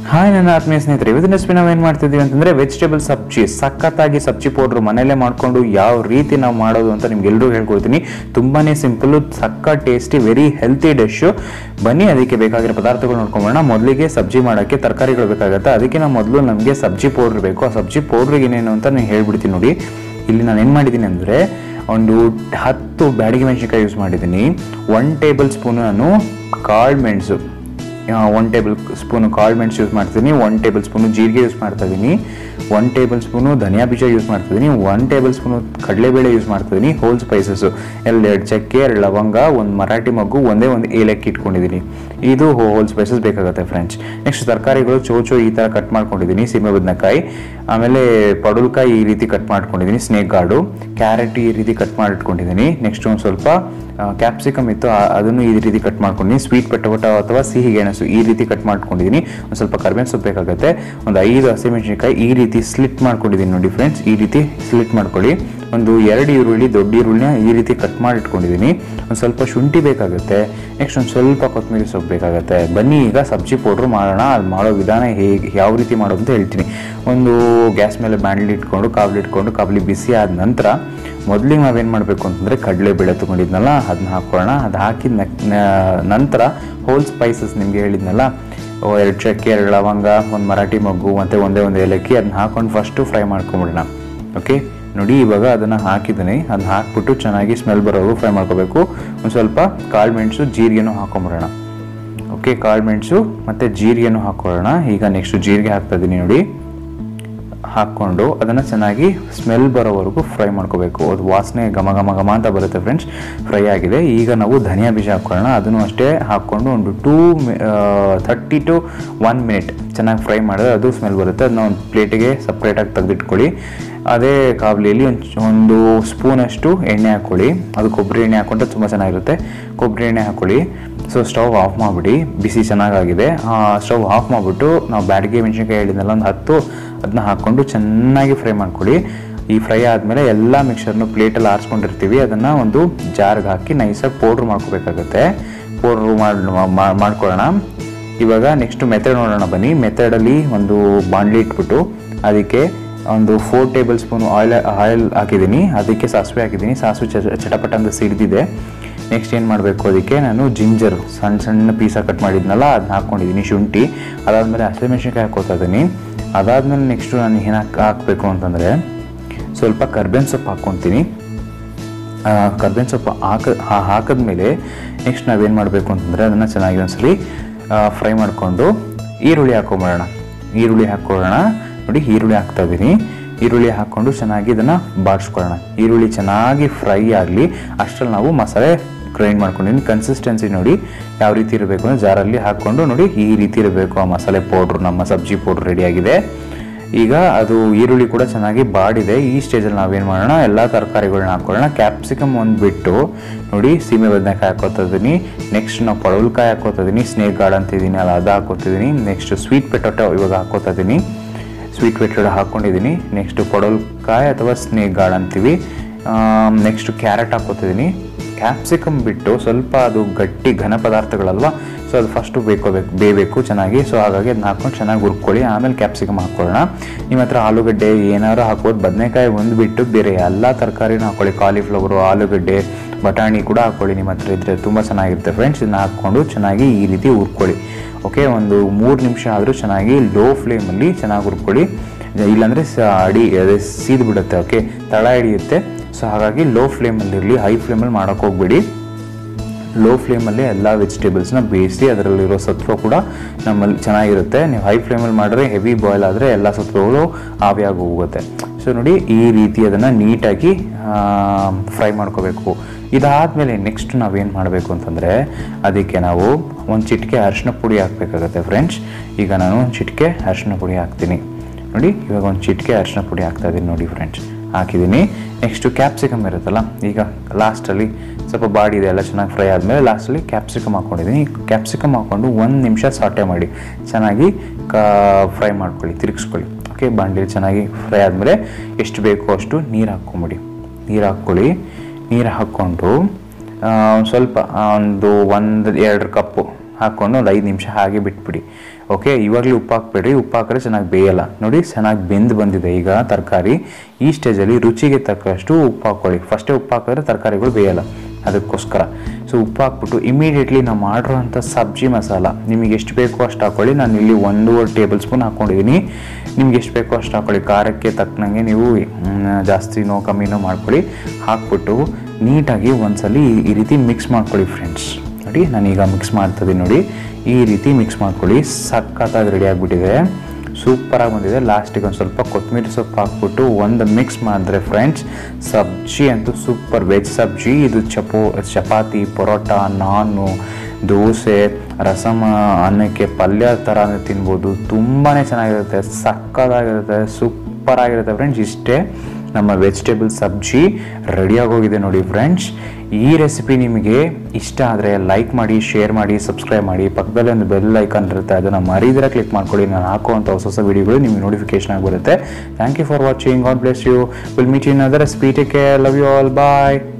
hi ನನ್ನ ಆತ್ಮೀಯ ಸ್ನೇಹಿತರೆ ಇವತ್ತಿನ ರೆಸಿಪಿ ನಾವು ಏನು ಮಾಡ್ತಿದ್ದೀವಿ ಅಂತಂದರೆ ವೆಜಿಟೇಬಲ್ ಸಬ್ಜಿ ಸಖತ್ತಾಗಿ ಸಬ್ಜಿ ಪೌಡ್ರ್ ಮನೆಯಲ್ಲೇ ಮಾಡಿಕೊಂಡು ಯಾವ ರೀತಿ ನಾವು ಮಾಡೋದು ಅಂತ ನಿಮ್ಗೆಲ್ಲರೂ ಹೇಳ್ಕೊಡ್ತೀನಿ ತುಂಬಾ ಸಿಂಪಲ್ಲು ಸಕ್ಕ ಟೇಸ್ಟಿ ವೆರಿ ಹೆಲ್ತಿ ಡಿಶ್ಶು ಬನ್ನಿ ಅದಕ್ಕೆ ಬೇಕಾಗಿರೋ ಪದಾರ್ಥಗಳು ನೋಡ್ಕೊಂಬೋಣ ಮೊದಲಿಗೆ ಸಬ್ಜಿ ಮಾಡೋಕ್ಕೆ ತರಕಾರಿಗಳು ಬೇಕಾಗುತ್ತೆ ಅದಕ್ಕೆ ನಾವು ಮೊದಲು ನಮಗೆ ಸಬ್ಜಿ ಪೌಡ್ರ್ ಬೇಕು ಆ ಸಬ್ಜಿ ಪೌಡ್ರಿಗೆ ಏನೇನು ಅಂತ ನಾನು ಹೇಳ್ಬಿಡ್ತೀನಿ ನೋಡಿ ಇಲ್ಲಿ ನಾನು ಏನು ಮಾಡಿದ್ದೀನಿ ಅಂದರೆ ಒಂದು ಹತ್ತು ಬ್ಯಾಡಿಗೆ ಮೆಣಸಿನ್ಕಾಯಿ ಯೂಸ್ ಮಾಡಿದ್ದೀನಿ ಒನ್ ಟೇಬಲ್ ಸ್ಪೂನು ನಾನು ಕಾಳು ಮೆಣಸು ಒನ್ ಟೇಬಲ್ ಸ್ಪೂನು ಕಾಳು ಮೆಣಸು ಯೂಸ್ ಮಾಡ್ತೀನಿ ಒನ್ ಟೇಬಲ್ ಸ್ಪೂನು ಜೀರಿಗೆ ಯೂಸ್ ಮಾಡ್ತಾ ಇದ್ದೀನಿ ಒನ್ ಟೇಬಲ್ ಸ್ಪೂನು ಧನಿಯಾ ಬೀಜ ಯೂಸ್ ಮಾಡ್ತಾ ಇದ್ದೀನಿ ಒನ್ ಟೇಬಲ್ ಸ್ಪೂನು ಕಡಲೆಬೇಳೆ ಯೂಸ್ ಮಾಡ್ತಾ ಇದ್ದೀನಿ ಹೋಲ್ ಸ್ಪೈಸಸ್ಸು ಎರಡು ಚಕ್ಕೆ ಎರಡು ಲವಂಗ ಒಂದು ಮರಾಠಿ ಮಗ್ಗು ಒಂದೇ ಒಂದು ಏಲಕ್ಕಿ ಇಟ್ಕೊಂಡಿದ್ದೀನಿ ಇದು ಹೋಲ್ ಸ್ಪೈಸಸ್ ಬೇಕಾಗುತ್ತೆ ಫ್ರೆಂಡ್ಸ್ ನೆಕ್ಸ್ಟ್ ತರಕಾರಿಗಳು ಚೋಚೋ ಈ ಥರ ಕಟ್ ಮಾಡ್ಕೊಂಡಿದ್ದೀನಿ ಸೀಮೆ ಬದನೆಕಾಯಿ ಆಮೇಲೆ ಪಡಲ್ಕಾಯಿ ಈ ರೀತಿ ಕಟ್ ಮಾಡ್ಕೊಂಡಿದ್ದೀನಿ ಸ್ನೇಕ್ ಗಾರ್ಡು ಕ್ಯಾರೆಟ್ ಈ ರೀತಿ ಕಟ್ ಮಾಡಿಟ್ಕೊಂಡಿದ್ದೀನಿ ನೆಕ್ಸ್ಟ್ ಒಂದು ಸ್ವಲ್ಪ ಕ್ಯಾಪ್ಸಿಕಮ್ ಇತ್ತು ಆ- ಅದನ್ನು ಈ ರೀತಿ ಕಟ್ ಮಾಡ್ಕೊಂಡಿದ್ದೀನಿ ಸ್ವೀಟ್ ಪಟವಟ ಅಥವಾ ಸಿಹಿ ಗೆಣಸು ಈ ರೀತಿ ಕಟ್ ಮಾಡ್ಕೊಂಡಿದ್ದೀನಿ ಒಂದು ಸ್ವಲ್ಪ ಕರ್ಬೇವಿನ ಸೊಪ್ಪು ಬೇಕಾಗುತ್ತೆ ಒಂದು ಐದು ಹಸಿಮೆಣಸಿನಕಾಯಿ ಈ ರೀತಿ ಸ್ಲಿಟ್ ಮಾಡ್ಕೊಂಡಿದ್ದೀನಿ ನೋಡಿ ಫ್ರೆಂಡ್ಸ್ ಈ ರೀತಿ ಸ್ಲಿಟ್ ಮಾಡ್ಕೊಳ್ಳಿ ಒಂದು ಎರಡು ಈರುಳ್ಳಿ ದೊಡ್ಡ ಈರುಳ್ಳಿನ ಈ ರೀತಿ ಕಟ್ ಮಾಡಿ ಇಟ್ಕೊಂಡಿದ್ದೀನಿ ಒಂದು ಸ್ವಲ್ಪ ಶುಂಠಿ ಬೇಕಾಗುತ್ತೆ ನೆಕ್ಸ್ಟ್ ಒಂದು ಸ್ವಲ್ಪ ಕೊತ್ತಂಬರಿ ಸೊಪ್ಪು ಬೇಕಾಗುತ್ತೆ ಬನ್ನಿ ಈಗ ಸಬ್ಜಿ ಪೌಡ್ರ್ ಮಾಡೋಣ ಅದು ಮಾಡೋ ವಿಧಾನ ಹೇಗೆ ಯಾವ ರೀತಿ ಮಾಡೋದು ಅಂತ ಹೇಳ್ತೀನಿ ಒಂದು ಗ್ಯಾಸ್ ಮೇಲೆ ಬಾಣಲಿ ಇಟ್ಕೊಂಡು ಕಾವಲಿ ಇಟ್ಕೊಂಡು ಕಾವಲಿ ಬಿಸಿ ಆದ ನಂತರ ಮೊದಲಿಗೆ ನಾವೇನು ಮಾಡಬೇಕು ಅಂತಂದರೆ ಕಡಲೆಬೇಳೆ ತೊಗೊಂಡಿದ್ನಲ್ಲ ಅದನ್ನ ಹಾಕ್ಕೊಳ್ಳೋಣ ಅದು ಹಾಕಿದ ನಕ್- ನ- ನಂತರ ಹೋಲ್ ಸ್ಪೈಸಸ್ ನಿಮಗೆ ಹೇಳಿದ್ನಲ್ಲ ಓ, ಎರಡು ಚಕ್ಕೆ ಎರಡು ಲವಂಗ ಒಂದು ಮರಾಠಿ ಮಗ್ಗು ಮತ್ತು ಒಂದೇ ಒಂದು ಏಲಕ್ಕಿ ಅದನ್ನ ಹಾಕೊಂಡು ಫಸ್ಟು ಫ್ರೈ ಮಾಡ್ಕೊಂಬಿಡೋಣ ಓಕೆ ನೋಡಿ ಇವಾಗ ಅದನ್ನು ಹಾಕಿದ್ದೀನಿ ಅದನ್ನ ಹಾಕ್ಬಿಟ್ಟು ಚೆನ್ನಾಗಿ ಸ್ಮೆಲ್ ಬರೋದು ಫ್ರೈ ಮಾಡ್ಕೋಬೇಕು ಒಂದು ಸ್ವಲ್ಪ ಕಾಳು ಮೆಣಸು ಜೀರಿಗೆನೂ ಹಾಕೊಂಬಿಡೋಣ ಓಕೆ ಕಾಳು ಮೆಣಸು ಮತ್ತು ಜೀರಿಗೆನೂ ಹಾಕ್ಕೊಳ್ಳೋಣ ಈಗ ನೆಕ್ಸ್ಟ್ ಜೀರಿಗೆ ಹಾಕ್ತಾ ಇದ್ದೀನಿ ನೋಡಿ ಹಾಕ್ಕೊಂಡು ಅದನ್ನು ಚೆನ್ನಾಗಿ ಸ್ಮೆಲ್ ಬರೋವರೆಗೂ ಫ್ರೈ ಮಾಡ್ಕೋಬೇಕು ಅದು ವಾಸನೆ ಘಮ ಘಮ ಘಮ ಅಂತ ಬರುತ್ತೆ ಫ್ರೆಂಡ್ಸ್ ಫ್ರೈ ಆಗಿದೆ ಈಗ ನಾವು ಧನಿಯಾ ಬೀಜ ಹಾಕ್ಕೊಳ್ಳೋಣ ಅದನ್ನು ಅಷ್ಟೇ ಹಾಕ್ಕೊಂಡು ಒಂದು two thirty to one minute ಚೆನ್ನಾಗಿ ಫ್ರೈ ಮಾಡಿದ್ರೆ ಅದು ಸ್ಮೆಲ್ ಬರುತ್ತೆ ಅದನ್ನ ಒಂದು ಪ್ಲೇಟಿಗೆ ಸಪ್ರೇಟಾಗಿ ತೆಗೆದಿಟ್ಕೊಳ್ಳಿ ಅದೇ ಕಾವಲಿಯಲ್ಲಿ ಒಂದು ಒಂದು ಸ್ಪೂನಷ್ಟು ಎಣ್ಣೆ ಹಾಕ್ಕೊಳ್ಳಿ ಅದು ಕೊಬ್ಬರಿ ಎಣ್ಣೆ ಹಾಕ್ಕೊಂಡ್ರೆ ತುಂಬ ಚೆನ್ನಾಗಿರುತ್ತೆ ಕೊಬ್ಬರಿ ಎಣ್ಣೆ ಹಾಕ್ಕೊಳ್ಳಿ ಸೊ ಸ್ಟವ್ ಆಫ್ ಮಾಡಿಬಿಡಿ ಬಿಸಿ ಚೆನ್ನಾಗಾಗಿದೆ ಸ್ಟವ್ ಆಫ್ ಮಾಡಿಬಿಟ್ಟು ನಾವು ಬ್ಯಾಡಿಗೆ ಮೆಣಸಿನ್ಕಾಯಿ ಹೇಳಿದ್ನಲ್ಲ ಒಂದು ಹತ್ತು ಅದನ್ನ ಹಾಕ್ಕೊಂಡು ಚೆನ್ನಾಗಿ ಫ್ರೈ ಮಾಡ್ಕೊಳ್ಳಿ ಈ ಫ್ರೈ ಆದಮೇಲೆ ಎಲ್ಲ ಮಿಕ್ಸರ್ನು ಪ್ಲೇಟಲ್ಲಿ ಆರಿಸ್ಕೊಂಡಿರ್ತೀವಿ ಅದನ್ನು ಒಂದು ಜಾರ್ಗೆ ಹಾಕಿ ನೈಸಾಗಿ ಪೌಡ್ರ್ ಮಾಡ್ಕೋಬೇಕಾಗತ್ತೆ ಪೌಡ್ರ್ ಮಾಡಿ ಮಾಡ್ಕೊಳ್ಳೋಣ ಇವಾಗ ನೆಕ್ಸ್ಟ್ ಮೆಥಡ್ ನೋಡೋಣ ಬನ್ನಿ ಮೆಥಡಲ್ಲಿ ಒಂದು ಬಾಣಲಿ ಇಟ್ಬಿಟ್ಟು ಅದಕ್ಕೆ ಒಂದು four tablespoon oil oil ಹಾಕಿದ್ದೀನಿ ಅದಕ್ಕೆ ಸಾಸಿವೆ ಹಾಕಿದ್ದೀನಿ ಸಾಸಿವೆ ಚಟ ಚಟಪಟ ಅಂತ ಸಿಡಿದಿದೆ ನೆಕ್ಸ್ಟ್ ಏನು ಮಾಡಬೇಕು ಅದಕ್ಕೆ ನಾನು ಜಿಂಜರ್ ಸಣ್ಣ ಸಣ್ಣ ಪೀಸ ಕಟ್ ಮಾಡಿದ್ನಲ್ಲ ಅದನ್ನ ಹಾಕ್ಕೊಂಡಿದ್ದೀನಿ ಶುಂಠಿ ಅದಾದಮೇಲೆ ಹಸಿಮೆಣ್ಸಿನ್ಕಾಯಿ ಹಾಕೋತಾ ಇದ್ದೀನಿ ಅದಾದಮೇಲೆ ನೆಕ್ಸ್ಟು ನಾನು ಏನು ಹಾಕ್ ಹಾಕಬೇಕು ಅಂತಂದರೆ ಸ್ವಲ್ಪ ಕರ್ಬೇವಿನ ಸೊಪ್ಪು ಹಾಕ್ಕೊತೀನಿ ಕರ್ಬೇವಿನ ಸೊಪ್ಪು ಹಾಕ ಹಾ- ಹಾಕಿದ್ಮೇಲೆ ನೆಕ್ಸ್ಟ್ ನಾವೇನು ಮಾಡಬೇಕು ಅಂತಂದರೆ ಅದನ್ನು ಚೆನ್ನಾಗಿ ಒಂದ್ಸಲಿ ಫ್ರೈ ಮಾಡಿಕೊಂಡು ಈರುಳ್ಳಿ ಹಾಕೊಂಬಿಡೋಣ ಈರುಳ್ಳಿ ಹಾಕ್ಕೊಳ್ಳೋಣ ನೋಡಿ ಈರುಳ್ಳಿ ಹಾಕ್ತಾ ಇದ್ದೀನಿ ಈರುಳ್ಳಿ ಹಾಕ್ಕೊಂಡು ಚೆನ್ನಾಗಿ ಇದನ್ನು ಬಾಡಿಸ್ಕೊಳ್ಳೋಣ ಈರುಳ್ಳಿ ಚೆನ್ನಾಗಿ ಫ್ರೈ ಆಗಲಿ ಅಷ್ಟರಲ್ಲಿ ನಾವು ಮಸಾಲೆ ಗ್ರೈಂಡ್ ಮಾಡ್ಕೊಂಡಿದ್ದೀನಿ ಕನ್ಸಿಸ್ಟೆನ್ಸಿ ನೋಡಿ ಯಾವ ರೀತಿ ಇರಬೇಕು ಅಂದರೆ ಜಾರಲ್ಲಿ ಹಾಕ್ಕೊಂಡು ನೋಡಿ ಈ ರೀತಿ ಇರಬೇಕು ಆ ಮಸಾಲೆ ಪೌಡ್ರು ನಮ್ಮ ಸಬ್ಜಿ ಪೌಡ್ರ್ ರೆಡಿಯಾಗಿದೆ ಈಗ ಅದು ಈರುಳ್ಳಿ ಕೂಡ ಚೆನ್ನಾಗಿ ಬಾಡಿದೆ ಈ ಸ್ಟೇಜಲ್ಲಿ ನಾವೇನು ಮಾಡೋಣ ಎಲ್ಲ ತರಕಾರಿಗಳನ್ನ ಹಾಕೊಳ್ಳೋಣ ಕ್ಯಾಪ್ಸಿಕಮ್ ಒಂದು ಬಿಟ್ಟು ನೋಡಿ ಸೀಮೆ ಬದನೆಕಾಯಿ ಹಾಕೋತಾ ಇದ್ದೀನಿ ನೆಕ್ಸ್ಟ್ ನಾವು ಪಡವಲ್ಕಾಯಿ ಹಾಕೋತಾ ಇದ್ದೀನಿ ಸ್ನೇಕ್ ಗಾರ್ಡ್ ಅಂತಿದ್ದೀನಿ ಅಲ್ಲ ಅದು ಹಾಕೋತಿದ್ದೀನಿ ನೆಕ್ಸ್ಟ್ ಸ್ವೀಟ್ ಪೆಟೊಟೊ ಇವಾಗ ಹಾಕೋತಾ ಇದ್ದೀನಿ ಸ್ವೀಟ್ ಪೆಟೊಟೊ ಹಾಕ್ಕೊಂಡಿದ್ದೀನಿ ನೆಕ್ಸ್ಟ್ ಪಡವಲ್ಕಾಯಿ ಅಥವಾ ಸ್ನೇಕ್ ಗಾರ್ಡ್ ಅಂತೀವಿ ನೆಕ್ಸ್ಟ್ ಕ್ಯಾರೆಟ್ ಹಾಕೋತಿದ್ದೀನಿ ಕ್ಯಾಪ್ಸಿಕಮ್ ಬಿಟ್ಟು ಸ್ವಲ್ಪ ಅದು ಗಟ್ಟಿ ಘನ ಪದಾರ್ಥಗಳಲ್ವಾ ಸೊ ಅದು ಫಸ್ಟು ಬೇಕೋಬೇಕು ಬೇಯಬೇಕು ಚೆನ್ನಾಗಿ ಸೊ ಹಾಗಾಗಿ ಅದನ್ನ ಹಾಕ್ಕೊಂಡು ಚೆನ್ನಾಗಿ ಹುರ್ಕೊಳ್ಳಿ ಆಮೇಲೆ ಕ್ಯಾಪ್ಸಿಕಮ್ ಹಾಕ್ಕೊಳ್ಳೋಣ ನಿಮ್ಮ ಹತ್ರ ಆಲೂಗಡ್ಡೆ ಏನಾದ್ರು ಹಾಕ್ಬೋದು ಬದನೆಕಾಯಿ ಒಂದು ಬಿಟ್ಟು ಬೇರೆ ಎಲ್ಲ ತರಕಾರಿನೂ ಹಾಕ್ಕೊಳ್ಳಿ ಕಾಲಿಫ್ಲವರು ಆಲೂಗಡ್ಡೆ ಬಟಾಣಿ ಕೂಡ ಹಾಕ್ಕೊಳ್ಳಿ ನಿಮ್ಮ ಹತ್ರ ಇದ್ದರೆ ತುಂಬ ಚೆನ್ನಾಗಿರುತ್ತೆ ಫ್ರೆಂಡ್ಸ್ ಇದನ್ನ ಹಾಕ್ಕೊಂಡು ಚೆನ್ನಾಗಿ ಈ ರೀತಿ ಹುರ್ಕೊಳ್ಳಿ ಓಕೆ ಒಂದು ಮೂರು ನಿಮಿಷ ಆದರೂ ಚೆನ್ನಾಗಿ ಲೋ ಫ್ಲೇಮಲ್ಲಿ ಚೆನ್ನಾಗಿ ಹುರ್ಕೊಳ್ಳಿ ಇಲ್ಲಾಂದರೆ ಸ ಅಡಿ ಅದೇ ಸೀದ್ ಬಿಡುತ್ತೆ ಓಕೆ ತಳ ಹಿಡಿಯುತ್ತೆ ಸೊ ಹಾಗಾಗಿ ಲೋ ಫ್ಲೇಮಲ್ಲಿರಲಿ ಹೈ ಫ್ಲೇಮಲ್ಲಿ ಮಾಡೋಕ್ಕೆ ಹೋಗ್ಬೇಡಿ ಲೋ ಫ್ಲೇಮಲ್ಲಿ ಎಲ್ಲ ವೆಜಿಟೇಬಲ್ಸ್ನ ಬೇಯಿಸಿ ಅದರಲ್ಲಿರೋ ಸತ್ವ ಕೂಡ ನಮ್ಮಲ್ಲಿ ಚೆನ್ನಾಗಿರುತ್ತೆ ನೀವು ಹೈ ಫ್ಲೇಮಲ್ಲಿ ಮಾಡಿದ್ರೆ ಹೆವಿ ಬಾಯ್ಲ್ ಆದರೆ ಎಲ್ಲ ಸತ್ವಗಳು ಆವಿಯಾಗಿ ಹೋಗುತ್ತೆ ಸೊ ನೋಡಿ ಈ ರೀತಿ ಅದನ್ನು ನೀಟಾಗಿ ಫ್ರೈ ಮಾಡ್ಕೋಬೇಕು ಇದಾದಮೇಲೆ ನೆಕ್ಸ್ಟ್ ನಾವೇನು ಮಾಡಬೇಕು ಅಂತಂದರೆ ಅದಕ್ಕೆ ನಾವು ಒಂದು ಚಿಟಿಕೆ ಅರಿಶಿನ ಪುಡಿ ಹಾಕಬೇಕಾಗತ್ತೆ ಫ್ರೆಂಡ್ಸ್ ಈಗ ನಾನು ಒಂದು ಚಿಟಿಕೆ ಅರಿಶಿನ ಪುಡಿ ಹಾಕ್ತೀನಿ ನೋಡಿ ಇವಾಗ ಒಂದು ಚಿಟಿಕೆ ಅರಿಶಿನ ಪುಡಿ ಹಾಕ್ತಾ ಇದ್ದೀನಿ ನೋಡಿ ಫ್ರೆಂಡ್ಸ್ ಹಾಕಿದ್ದೀನಿ ನೆಕ್ಸ್ಟು ಕ್ಯಾಪ್ಸಿಕಮ್ ಇರುತ್ತಲ್ಲ ಈಗ ಲಾಸ್ಟಲ್ಲಿ ಸ್ವಲ್ಪ ಬಾಡಿ ಇದೆ ಎಲ್ಲ ಚೆನ್ನಾಗಿ ಫ್ರೈ ಆದಮೇಲೆ ಲಾಸ್ಟಲ್ಲಿ ಕ್ಯಾಪ್ಸಿಕಮ್ ಹಾಕ್ಕೊಂಡಿದ್ದೀನಿ ಕ್ಯಾಪ್ಸಿಕಮ್ ಹಾಕ್ಕೊಂಡು ಒಂದು ನಿಮಿಷ ಸಾಟೆ ಮಾಡಿ ಚೆನ್ನಾಗಿ ಕಾ ಫ್ರೈ ಮಾಡ್ಕೊಳ್ಳಿ ತಿರುಗಿಸ್ಕೊಳ್ಳಿ ಓಕೆ ಬಾಂಡಿಲಿ ಚೆನ್ನಾಗಿ ಫ್ರೈ ಆದಮೇಲೆ ಎಷ್ಟು ಬೇಕೋ ಅಷ್ಟು ನೀರು ಹಾಕ್ಕೊಂಬಿಡಿ ನೀರು ಹಾಕ್ಕೊಳ್ಳಿ ನೀರು ಹಾಕ್ಕೊಂಡು ಆ, ಒಂದ್ ಸ್ವಲ್ಪ ಆ, ಒಂದು ಒಂದು ಎರಡು ಕಪ್ಪು ಹಾಕ್ಕೊಂಡು ಒಂದು ಐದು ನಿಮಿಷ ಹಾಗೆ ಬಿಟ್ಬಿಡಿ ಓಕೆ ಇವಾಗಲೇ ಉಪ್ಪು ಹಾಕ್ಬೇಡ್ರಿ ಉಪ್ಪು ಹಾಕಿದ್ರೆ ಚೆನ್ನಾಗಿ ಬೇಯಲ್ಲ ನೋಡಿ ಚೆನ್ನಾಗಿ ಬೆಂದು ಬಂದಿದೆ ಈಗ ತರಕಾರಿ ಈ ಸ್ಟೇಜಲ್ಲಿ ರುಚಿಗೆ ತಕ್ಕಷ್ಟು ಉಪ್ಪು ಹಾಕ್ಕೊಳ್ಳಿ ಫಸ್ಟೇ ಉಪ್ಪು ಹಾಕಿದ್ರೆ ತರಕಾರಿಗಳು ಬೇಯಲ್ಲ ಅದಕ್ಕೋಸ್ಕರ ಸೊ ಉಪ್ಪು ಹಾಕ್ಬಿಟ್ಟು ಇಮಿಡಿಯೇಟ್ಲಿ ನಾವು ಮಾಡಿರೋಂಥ ಸಬ್ಜಿ ಮಸಾಲ ನಿಮಗೆ ಎಷ್ಟು ಬೇಕೋ ಅಷ್ಟು ಹಾಕ್ಕೊಳ್ಳಿ ನಾನು ಇಲ್ಲಿ ಒಂದೂವರೆ ಟೇಬಲ್ ಸ್ಪೂನ್ ಹಾಕ್ಕೊಂಡಿದ್ದೀನಿ ನಿಮ್ಗೆ ಎಷ್ಟು ಬೇಕೋ ಅಷ್ಟು ಹಾಕ್ಕೊಳ್ಳಿ ಖಾರಕ್ಕೆ ತಕ್ಕನಂಗೆ ನೀವು ಮ್, ಜಾಸ್ತಿನೋ ಕಮ್ಮಿನೋ ಮಾಡ್ಕೊಳ್ಳಿ ಹಾಕ್ಬಿಟ್ಟು ನೀಟಾಗಿ ಒಂದ್ಸಲಿ ಈ- ಈ ರೀತಿ ಮಿಕ್ಸ್ ಮಾಡ್ಕೊಳ್ಳಿ ಫ್ರೆಂಡ್ಸ್ ನೋಡಿ ನಾನೀಗ ಮಿಕ್ಸ್ ಮಾಡ್ತಿದ್ದೀನಿ ನೋಡಿ ಈ ರೀತಿ ಮಿಕ್ಸ್ ಮಾಡ್ಕೊಳ್ಳಿ ಸಖತ್ತಾಗಿ ರೆಡಿ ಆಗಿಬಿಟ್ಟಿದೆ ಸೂಪರಾಗಿ ಬಂದಿದೆ ಲಾಸ್ಟಿಗೆ ಒಂದು ಸ್ವಲ್ಪ ಕೊತ್ತಂಬರಿ ಸೊಪ್ಪು ಹಾಕ್ಬಿಟ್ಟು ಒಂದು ಮಿಕ್ಸ್ ಮಾಡಿದ್ರೆ ಫ್ರೆಂಡ್ಸ್ ಸಬ್ಜಿ ಅಂತೂ ಸೂಪರ್ ವೆಜ್ ಸಬ್ಜಿ ಇದು ಚಪೋ ಚಪಾತಿ ಪರೋಟ ನಾನು ದೋಸೆ ರಸಮ ಅನ್ನಕ್ಕೆ ಪಲ್ಯ ಥರ ತಿನ್ಬೋದು ತುಂಬಾ ಚೆನ್ನಾಗಿರುತ್ತೆ ಸಕ್ಕತ್ತಾಗಿರುತ್ತೆ ಸೂಪರ್ ಆಗಿರುತ್ತೆ ಫ್ರೆಂಡ್ಸ್ ಇಷ್ಟೇ ನಮ್ಮ ವೆಜಿಟೇಬಲ್ ಸಬ್ಜಿ ರೆಡಿಯಾಗಿ ಹೋಗಿದೆ ನೋಡಿ ಫ್ರೆಂಡ್ಸ್ ಈ ರೆಸಿಪಿ ನಿಮಗೆ ಇಷ್ಟ ಆದರೆ ಲೈಕ್ ಮಾಡಿ ಶೇರ್ ಮಾಡಿ ಸಬ್ಸ್ಕ್ರೈಬ್ ಮಾಡಿ ಪಕ್ಕದಲ್ಲಿ ಒಂದು ಬೆಲ್ ಐಕಾನ್ ಇರುತ್ತೆ ಅದನ್ನು ಮರೀದಿರ ಕ್ಲಿಕ್ ಮಾಡ್ಕೊಳ್ಳಿ ನಾನು ಹಾಕುವಂಥ ಹೊಸ ಹೊಸ ವೀಡಿಯೋಗಳು ನಿಮಗೆ ನೋಟಿಫಿಕೇಶನ್ ಆಗಿ ಬರುತ್ತೆ thank you for watching God bless you will meet in other recipe take care love you all bye